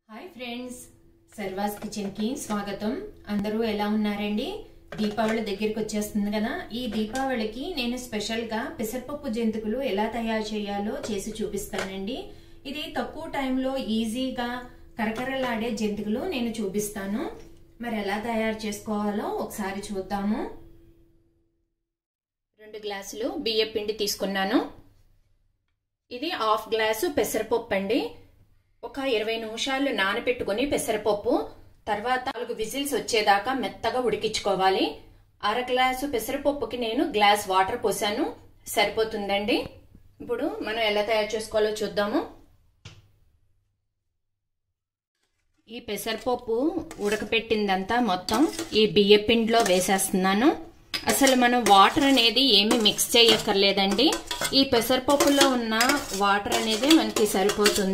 hi friends సర్వాస్ kitchen కి స్వాగతం అందరూ ఎలా ఉన్నారండి దీపావళి దగ్గరికి వచ్చేస్తుంది కదా ఈ దీపావళికి నేను స్పెషల్ గా పెసరపప్పు జంతికలు ఎలా తయారు చేయాలో చేసి చూపిస్తానండి ఇది తక్కువ టైంలో ఈజీగా కరకరలాడే జంతికలు నేను చూపిస్తాను మరి ఎలా తయారు చేసుకోవాలో ఒకసారి చూద్దాము రెండు గ్లాసులు బియ్య పిండి తీసుకున్నాను ఇది హాఫ్ గ్లాసు పెసరపప్పు అండి ఒక ఇరవై నిమిషాలు నానబెట్టుకుని పెసరపప్పు తర్వాత నాలుగు విజిల్స్ వచ్చేదాకా మెత్తగా ఉడికించుకోవాలి అర గ్లాసు పెసరపప్పుకి నేను గ్లాస్ వాటర్ పోసాను సరిపోతుందండి ఇప్పుడు మనం ఎలా తయారు చేసుకోవాలో చూద్దాము ఈ పెసరపప్పు ఉడకపెట్టిందంతా మొత్తం ఈ బియ్య పిండిలో వేసేస్తున్నాను అసలు మనం వాటర్ అనేది ఏమి మిక్స్ చేయక్కర్లేదండి ఈ పెసరపప్పులో ఉన్న వాటర్ అనేది మనకి సరిపోతుంది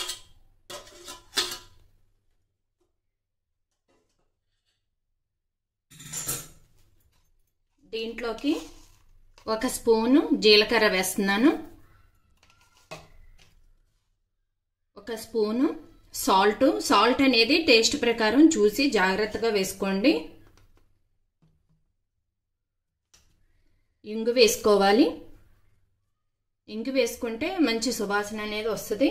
దీంట్లోకి ఒక స్పూను జీలకర్ర వేస్తున్నాను ఒక స్పూను సాల్ట్ సాల్ట్ అనేది టేస్ట్ ప్రకారం చూసి జాగ్రత్తగా వేసుకోండి ఇంగు వేసుకోవాలి ఇంగు వేసుకుంటే మంచి సువాసన అనేది వస్తుంది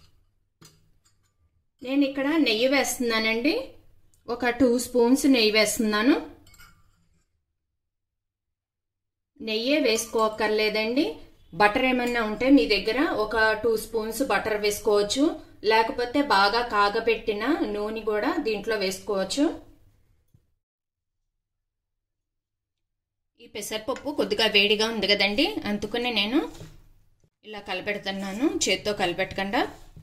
నేను ఇక్కడ నెయ్యి వేస్తున్నానండి ఒక టూ స్పూన్స్ నెయ్యి వేస్తున్నాను నెయ్యే వేసుకోక్కర్లేదండి బటర్ ఏమన్నా ఉంటే మీ దగ్గర ఒక టూ స్పూన్స్ బటర్ వేసుకోవచ్చు లేకపోతే బాగా కాగబెట్టిన నూనె కూడా దీంట్లో వేసుకోవచ్చు ఈ పెసరపప్పు కొద్దిగా వేడిగా ఉంది కదండి అందుకని నేను ఇలా కలపెడుతున్నాను చేత్తో కలపెట్టకుండా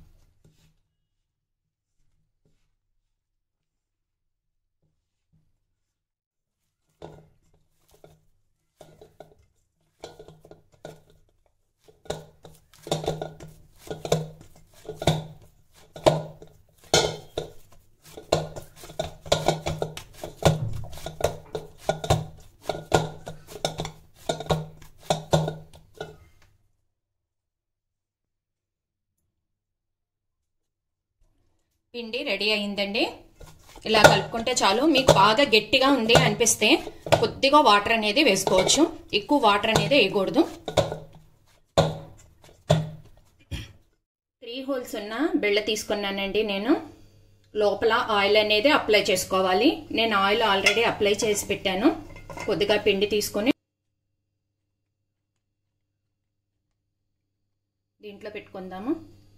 పిండి రెడీ అయిందండి ఇలా కలుపుకుంటే చాలు మీకు బాగా గట్టిగా ఉంది అనిపిస్తే కొద్దిగా వాటర్ అనేది వేసుకోవచ్చు ఎక్కువ వాటర్ అనేది వేయకూడదు త్రీ హోల్స్ ఉన్న బిళ్ళ తీసుకున్నానండి నేను లోపల ఆయిల్ అనేది అప్లై చేసుకోవాలి నేను ఆయిల్ ఆల్రెడీ అప్లై చేసి పెట్టాను కొద్దిగా పిండి తీసుకొని దీంట్లో పెట్టుకుందాము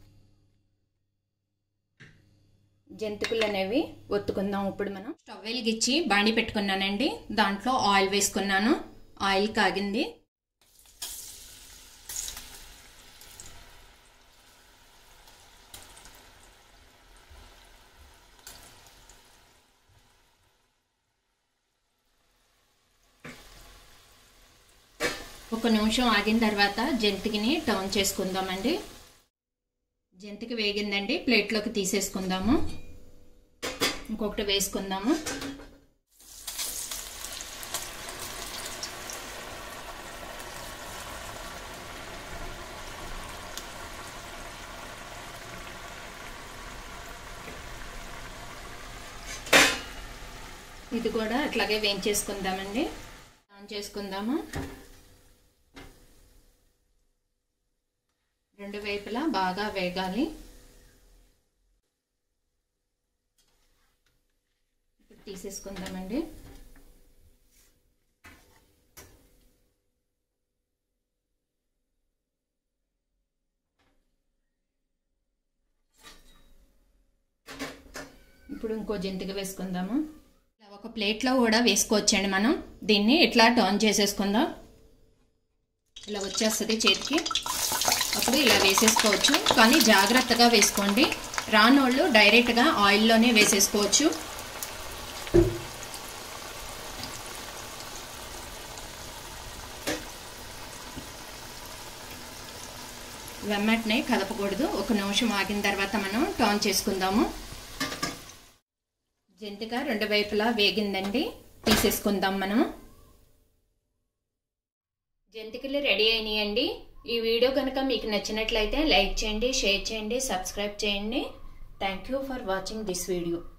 జంతికలు అనేవి ఒత్తుకుందాం ఇప్పుడు మనం స్టవ్ వెలిగించి బాండి పెట్టుకున్నానండి దాంట్లో ఆయిల్ వేసుకున్నాను ఆయిల్ కాగింది ఒక నిమిషం ఆగిన తర్వాత జంతికిని టర్న్ చేసుకుందామండి జంతికి వేగిందండి ప్లేట్లోకి తీసేసుకుందాము ఇంకొకటి వేసుకుందాము ఇది కూడా అట్లాగే వేయించేసుకుందామండి ఆన్ చేసుకుందాము రెండు వైపులా బాగా వేగాలి ఇప్పుడు తీసేసుకుందామండి ఇప్పుడు ఇంకో జంతిక వేసుకుందాము ఒక ప్లేట్లో కూడా వేసుకోవచ్చండి మనం దీన్ని ఇట్లా టర్న్ చేసేసుకుందాం ఇలా వచ్చేస్తుంది చేతికి అప్పుడు ఇలా వేసేసుకోవచ్చు కానీ జాగ్రత్తగా వేసుకోండి రానోళ్ళు డైరెక్ట్గా ఆయిల్లోనే వేసేసుకోవచ్చు వెమ్మటనే కదపకూడదు ఒక నిమిషం ఆగిన తర్వాత మనం టర్న్ చేసుకుందాము జంతిక రెండు వైపులా వేగిందండి తీసేసుకుందాం మనం జంతికలు రెడీ అయినాయండి ఈ వీడియో కనుక మీకు నచ్చినట్లయితే లైక్ చేయండి షేర్ చేయండి సబ్స్క్రైబ్ చేయండి thank you for watching this video